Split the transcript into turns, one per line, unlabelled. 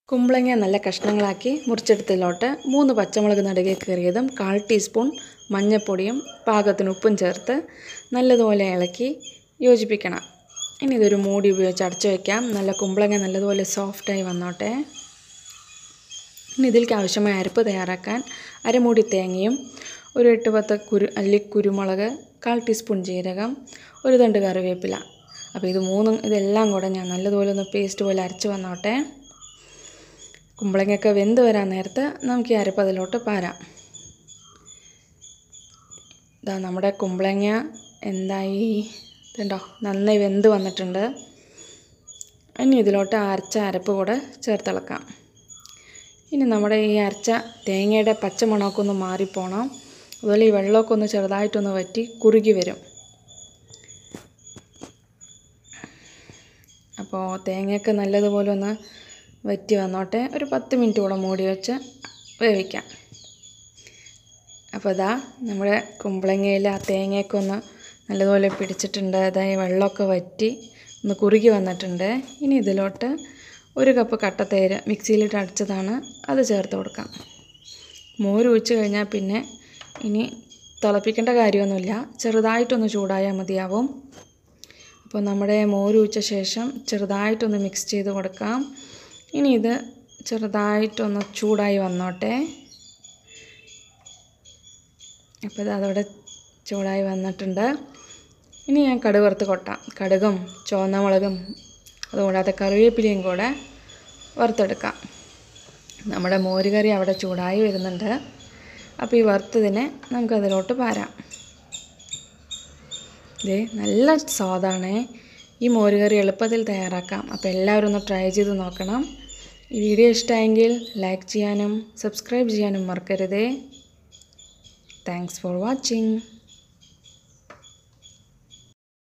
കുമ്പളങ്ങ നല്ല കഷ്ണങ്ങളാക്കി മുറിച്ചെടുത്തതിലോട്ട് മൂന്ന് പച്ചമുളക് നടുകെ കീറിയതും കാൽ ടീസ്പൂൺ മഞ്ഞൾപ്പൊടിയും പാകത്തിന് ഉപ്പും ചേർത്ത് നല്ലതുപോലെ ഇളക്കി യോജിപ്പിക്കണം ഇനി ഇതൊരു മൂടി ഉപയോഗിച്ച് അടച്ചു വയ്ക്കാം നല്ല കുമ്പളങ്ങ നല്ലതുപോലെ സോഫ്റ്റായി വന്നോട്ടെ ഇനി ഇതിലേക്ക് ആവശ്യമായ അരപ്പ് തയ്യാറാക്കാൻ അരമൂടി തേങ്ങയും ഒരു എട്ട് പത്ത് കുരു അല്ലി കുരുമുളക് കാൽ ടീസ്പൂൺ ജീരകം ഒരു തണ്ട് കറിവേപ്പില അപ്പോൾ ഇത് മൂന്നും ഇതെല്ലാം കൂടെ ഞാൻ നല്ലതുപോലെ ഒന്ന് പേസ്റ്റ് പോലെ അരച്ച് വന്നോട്ടെ കുമ്പളങ്ങയൊക്കെ വെന്ത് വരാൻ നേരത്ത് നമുക്ക് ഈ അരപ്പ് അതിലോട്ട് പാരാം ഇതാ നമ്മുടെ കുമ്പളങ്ങ എന്തായി ഇതുണ്ടോ നന്നായി വെന്ത് വന്നിട്ടുണ്ട് ഇനി ഇതിലോട്ട് അരച്ച അരപ്പ് കൂടെ ചേർത്തിളക്കാം ഇനി നമ്മുടെ ഈ അരച്ച തേങ്ങയുടെ പച്ചമണമൊക്കെ ഒന്ന് മാറിപ്പോണം അതുപോലെ ഈ വെള്ളമൊക്കെ ഒന്ന് ചെറുതായിട്ടൊന്ന് വറ്റി കുറുകി വരും അപ്പോൾ തേങ്ങയൊക്കെ നല്ലതുപോലെ ഒന്ന് വറ്റി വന്നോട്ടെ ഒരു പത്ത് മിനിറ്റ് കൂടെ മൂടി വെച്ച് വേവിക്കാം അപ്പോൾ ഇതാ നമ്മുടെ കുമ്പളങ്ങയിൽ ആ തേങ്ങയൊക്കെ ഒന്ന് നല്ലതുപോലെ പിടിച്ചിട്ടുണ്ട് അതായത് വെള്ളമൊക്കെ വറ്റി ഒന്ന് കുറുകി വന്നിട്ടുണ്ട് ഇനി ഇതിലോട്ട് ഒരു കപ്പ് കട്ടത്തേര് മിക്സിയിലിട്ട് അടിച്ചതാണ് അത് ചേർത്ത് കൊടുക്കാം മോര് ഒഴിച്ച് കഴിഞ്ഞാൽ പിന്നെ ഇനി തിളപ്പിക്കേണ്ട കാര്യമൊന്നുമില്ല ചെറുതായിട്ടൊന്ന് ചൂടായാൽ മതിയാവും അപ്പോൾ നമ്മുടെ മോര് ഒഴിച്ച ശേഷം ചെറുതായിട്ടൊന്ന് മിക്സ് ചെയ്ത് കൊടുക്കാം ഇനി ഇത് ചെറുതായിട്ടൊന്ന് ചൂടായി വന്നോട്ടെ അപ്പോൾ ഇത് അതോടെ ചൂടായി വന്നിട്ടുണ്ട് ഇനി ഞാൻ കടുക് വറുത്ത് കൊട്ടാം കടുകും ചുവന്ന മുളകും അതുകൂടാതെ കറിവേപ്പിലയും കൂടെ വറുത്തെടുക്കാം നമ്മുടെ മോരുകറി അവിടെ ചൂടായി വരുന്നുണ്ട് അപ്പോൾ ഈ വറുത്തതിനെ നമുക്കതിലോട്ട് പാരാം ഇതേ നല്ല സ്വാദാണേ ഈ മോരുകറി എളുപ്പത്തിൽ തയ്യാറാക്കാം അപ്പോൾ എല്ലാവരും ഒന്ന് ട്രൈ ചെയ്ത് നോക്കണം ഈ വീഡിയോ ഇഷ്ടമായെങ്കിൽ ലൈക്ക് ചെയ്യാനും സബ്സ്ക്രൈബ് ചെയ്യാനും മറക്കരുതേ താങ്ക്സ് ഫോർ വാച്ചിങ്